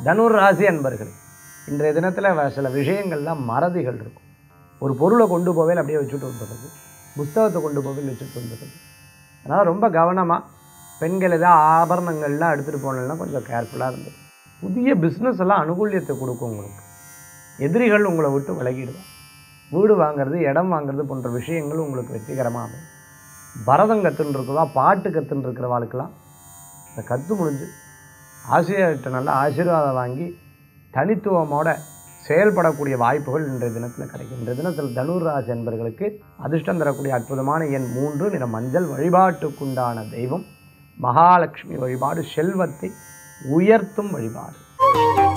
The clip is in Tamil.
தனுர் ராசி அன்பர்கள் இன்றைய தினத்தில் சில விஷயங்கள்லாம் மறதிகள் இருக்கும் ஒரு பொருளை கொண்டு போவேல் அப்படியே வச்சுட்டு வந்துடுறது புஸ்தகத்தை கொண்டு போவேல் வச்சுட்டு வந்துடுறது அதனால் ரொம்ப கவனமாக பெண்கள் ஏதாவது ஆபரணங்கள்லாம் எடுத்துகிட்டு போனோம்னா கொஞ்சம் கேர்ஃபுல்லாக இருந்தது புதிய பிஸ்னஸ் எல்லாம் அனுகூல்யத்தை கொடுக்கும் உங்களுக்கு எதிரிகள் உங்களை விட்டு விலகிடுவாங்க வீடு வாங்குறது இடம் வாங்குறது போன்ற விஷயங்கள் உங்களுக்கு வெற்றிகரமாக அமையும் பரதம் கற்றுன்னு இருக்கிறவா பாட்டு கற்றுன்னு இருக்கிறவாளுக்கெல்லாம் இந்த கற்று முடிஞ்சு ஆசிரியர்கிட்ட நல்ல ஆசீர்வாதம் வாங்கி தனித்துவமோட செயல்படக்கூடிய வாய்ப்புகள் இன்றைய தினத்தில் கிடைக்கும் இன்றைய தினத்தில் தனுர் ராசி என்பர்களுக்கு அதிர்ஷ்டம் தரக்கூடிய அற்புதமான எண் மூன்று நிற மஞ்சள் வழிபாட்டுக்குண்டான தெய்வம் மகாலட்சுமி வழிபாடு செல்வத்தை உயர்த்தும் வழிபாடு